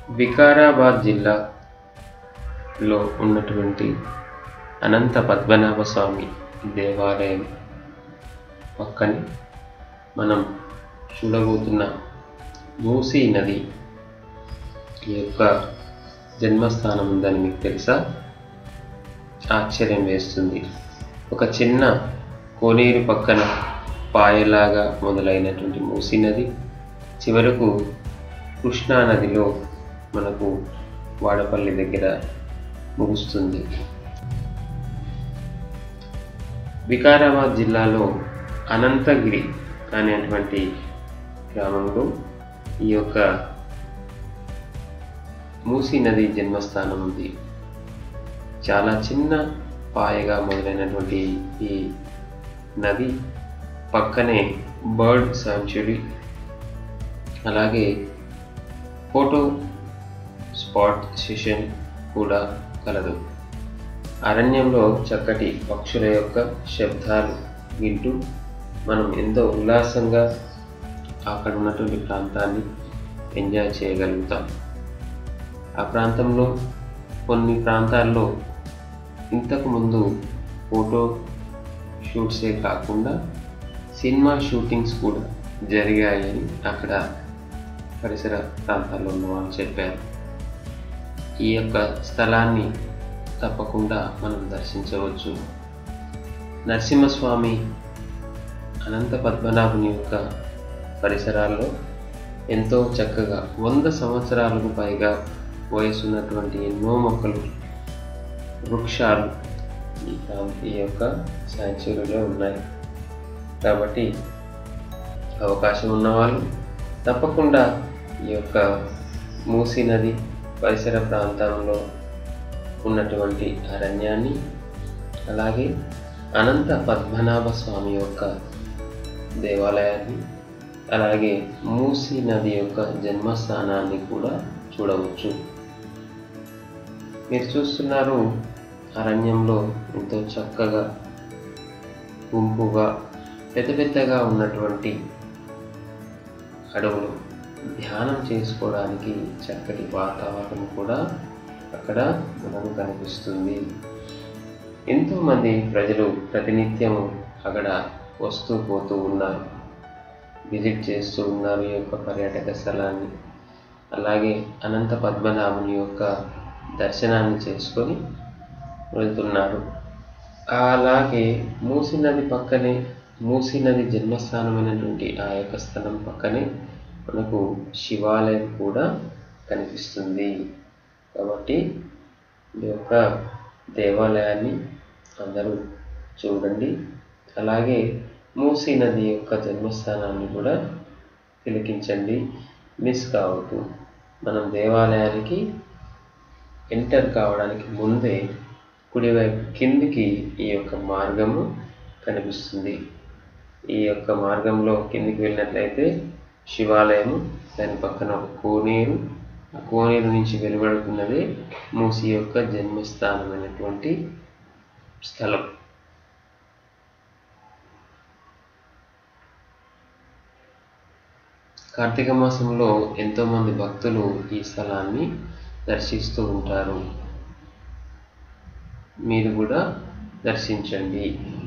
వికారాబాద్ జిల్లాలో ఉన్నటువంటి అనంత పద్మనాభ స్వామి దేవాలయం పక్కనే మనం చూడబోతున్న మూసీ నది యొక్క జన్మస్థానం ఉందని మీకు తెలుసా ఆశ్చర్యం వేస్తుంది ఒక చిన్న కోనేరు పక్కన పాయలాగా మొదలైనటువంటి మూసీ నది చివరకు కృష్ణా నదిలో మనకు వాడపల్లి దగ్గర ముగుస్తుంది వికారాబాద్ జిల్లాలో అనంతగిరి అనేటువంటి గ్రామంలో ఈ యొక్క మూసీ నది జన్మస్థానం ఉంది చాలా చిన్న పాయగా మొదలైనటువంటి ఈ నది పక్కనే బర్డ్ సాంచురీ అలాగే ఫోటో స్పాట్ సెషన్ కూడా కలదు అరణ్యంలో చక్కటి పక్షుల యొక్క శబ్దాలు వింటూ మనం ఎంతో ఉల్లాసంగా అక్కడ ఉన్నటువంటి ప్రాంతాన్ని ఎంజాయ్ చేయగలుగుతాం ఆ ప్రాంతంలో కొన్ని ప్రాంతాల్లో ఇంతకు ముందు ఫోటో షూట్సే కాకుండా సినిమా షూటింగ్స్ కూడా జరిగాయని అక్కడ పరిసర ప్రాంతాల్లో ఉన్న వాళ్ళు చెప్పారు ఈ యొక్క స్థలాన్ని తప్పకుండా మనం దర్శించవచ్చు నరసింహస్వామి అనంత పద్మనాభుని యొక్క పరిసరాల్లో ఎంతో చక్కగా వంద సంవత్సరాలకు పైగా వయసున్నటువంటి ఎన్నో మొక్కలు వృక్షాలు ఈ ప్రాంత ఈ యొక్క శాంచురీలో ఉన్నాయి కాబట్టి అవకాశం ఉన్నవాళ్ళు తప్పకుండా ఈ యొక్క మూసీ నది పరిసర ప్రాంతంలో ఉన్నటువంటి అరణ్యాన్ని అలాగే అనంత పద్మనాభ స్వామి యొక్క దేవాలయాన్ని అలాగే మూసీ నది యొక్క జన్మస్థానాన్ని కూడా చూడవచ్చు మీరు చూస్తున్నారు అరణ్యంలో ఎంతో చక్కగా గుంపుగా పెద్ద పెద్దగా ఉన్నటువంటి అడవులు ధ్యానం చేసుకోవడానికి చక్కటి వాతావరణం కూడా అక్కడ మనకు కనిపిస్తుంది ఎంతోమంది ప్రజలు ప్రతినిత్యం అక్కడ వస్తూ పోతూ ఉన్నారు విజిట్ చేస్తూ ఉన్నారు ఈ యొక్క పర్యాటక స్థలాన్ని అలాగే అనంత పద్మనాభుని యొక్క దర్శనాన్ని చేసుకొని వెళ్తున్నారు అలాగే మూసీ నది పక్కనే మూసీ నది జన్మస్థానమైనటువంటి ఆ యొక్క స్థలం పక్కనే మనకు శివాలయం కూడా కనిపిస్తుంది కాబట్టి ఈ యొక్క దేవాలయాన్ని అందరూ చూడండి అలాగే మూసీ నది యొక్క జన్మస్థానాన్ని కూడా తిలకించండి మిస్ కావద్దు మనం దేవాలయానికి ఎంటర్ కావడానికి ముందే కుడివైపు కిందికి ఈ యొక్క మార్గము కనిపిస్తుంది ఈ యొక్క మార్గంలో కిందికి వెళ్ళినట్లయితే శివాలయము దాని పక్కన ఒక కోనేరు ఆ కోనేరు నుంచి వెలువడుతున్నది మూసి యొక్క జన్మస్థానమైనటువంటి స్థలం కార్తీక మాసంలో ఎంతోమంది భక్తులు ఈ స్థలాన్ని దర్శిస్తూ ఉంటారు మీరు కూడా దర్శించండి